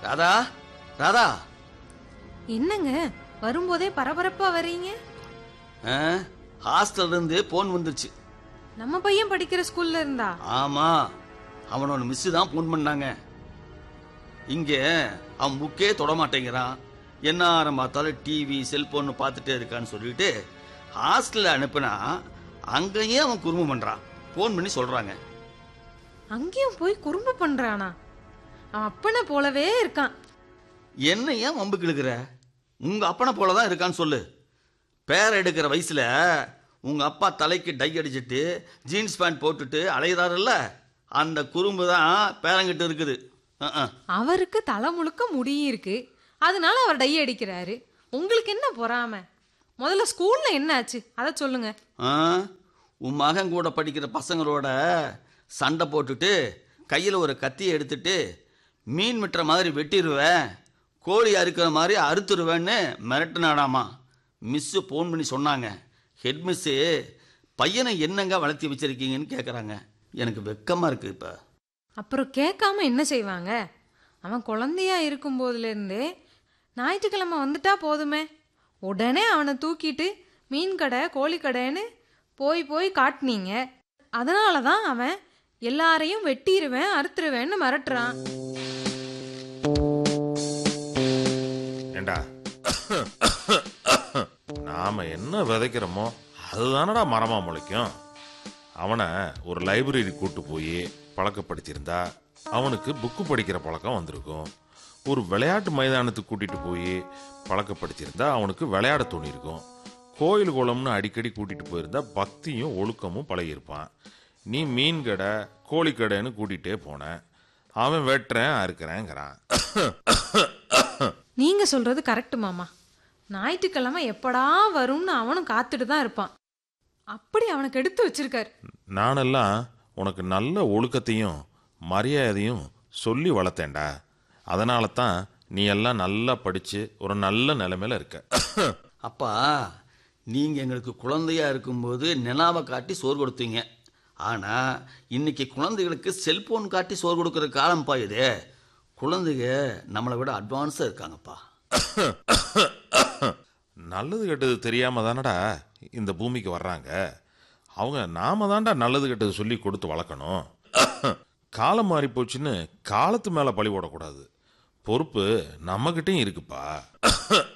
ராதா ராதா என்னங்க வரும்போதே பரபரப்பா வர்றீங்க ஆ, ஹாஸ்டல்ல இருந்து போன் வந்துருச்சு நம்ம பையன் படிக்கிற ஸ்கூல்ல இருந்தா ஆமா அவனோட மிஸ் தான் போன் பண்ணாங்க இங்க அவன் புக்கே தொட மாட்டேங்கிறான் என்ன ஆரம் பார்த்தாலும் டிவி செல்போன் பார்த்துட்டே இருக்கான்னு சொல்லிட்டு ஹாஸ்டல்ல அனுப்புனா அங்கேயே அவன் குறும்பு பண்றான் போன் பண்ணி சொல்றாங்க அங்கேயும் போய் குறும்பு பண்றானா அவன் அப்பனை போலவே இருக்கான் என்ன ஏன் வம்புக்கு இழுக்கிற உங்க அப்பனை போல தான் இருக்கான்னு சொல்லு பேர் எடுக்கிற வயசுல உங்க அப்பா தலைக்கு டை அடிச்சிட்டு ஜீன்ஸ் பேண்ட் போட்டுட்டு அலையுறாருல்ல அந்த குறும்பு தான் பேரங்கிட்ட இருக்குது அஹ், அஹ். அவருக்கு தலை முழுக்க முடியும் இருக்கு அதனால அவர் டை அடிக்கிறாரு உங்களுக்கு என்ன பொறாம முதல்ல ஸ்கூல்ல என்ன ஆச்சு அதை சொல்லுங்க ஆ உன் மகன் கூட படிக்கிற பசங்களோட சண்டை போட்டுட்டு கையில் ஒரு கத்தியை எடுத்துட்டு மீன் வெட்டுற மாதிரி வெட்டிடுவேன் கோழி அறுக்கிற மாதிரி அறுத்துருவேன்னு மிரட்டினாடாமா மிஸ்ஸு ஃபோன் பண்ணி சொன்னாங்க ஹெட் மிஸ்ஸு பையனை என்னங்க வளர்த்தி வச்சிருக்கீங்கன்னு கேட்குறாங்க எனக்கு வெக்கமாக இருக்குது இப்போ அப்புறம் கேட்காம என்ன செய்வாங்க அவன் குழந்தையா இருக்கும் போதுல இருந்தே ஞாயிற்றுக்கிழமை வந்துட்டா போதுமே உடனே அவனை தூக்கிட்டு மீன் கடை கோழி கடைன்னு போய் போய் காட்டுனீங்க அதனால தான் அவன் எல்லாரையும் வெட்டிடுவேன் அறுத்துருவேன்னு மிரட்டுறான் ஏண்டா நாம என்ன விதைக்கிறோமோ அதுதானடா மரமா முளைக்கும் அவனை ஒரு லைப்ரரி கூட்டு போய் பழக்கப்படுத்தியிருந்தா அவனுக்கு புக்கு படிக்கிற பழக்கம் வந்திருக்கும் ஒரு விளையாட்டு மைதானத்துக்கு கூட்டிட்டு போய் பழக்கப்படுத்தியிருந்தா அவனுக்கு விளையாட தோணியிருக்கும் கோயில் குளம்னு அடிக்கடி கூட்டிட்டு போயிருந்தா பக்தியும் ஒழுக்கமும் பழகியிருப்பான் நீ மீன் கடை கோழி கடைன்னு கூட்டிகிட்டே போன அவன் வெட்டுறேன் அறுக்கிறேங்கிறான் நீங்க சொல்றது கரெக்ட் மாமா ஞாயிற்றுக்கிழமை எப்படா வரும்னு அவனும் காத்துட்டு தான் இருப்பான் அப்படி அவனுக்கு எடுத்து வச்சிருக்காரு நானெல்லாம் உனக்கு நல்ல ஒழுக்கத்தையும் மரியாதையும் சொல்லி வளர்த்தேன்டா அதனால தான் நீ எல்லாம் நல்லா படிச்சு ஒரு நல்ல நிலைமையில இருக்க அப்பா நீங்கள் எங்களுக்கு குழந்தையா இருக்கும்போது நிலாவை காட்டி சோறு கொடுத்தீங்க ஆனால் இன்னைக்கு குழந்தைகளுக்கு செல்போன் காட்டி சோறு கொடுக்குற காலம்ப்பா இது குழந்தைங்க நம்மளை விட அட்வான்ஸாக இருக்காங்கப்பா நல்லது கெட்டது தெரியாம தானடா இந்த பூமிக்கு வர்றாங்க அவங்க நாம தான்டா நல்லது கெட்டது சொல்லி கொடுத்து வளர்க்கணும் காலம் மாறி போச்சுன்னு காலத்து மேல பழி போடக்கூடாது பொறுப்பு நம்மகிட்டயும் இருக்குப்பா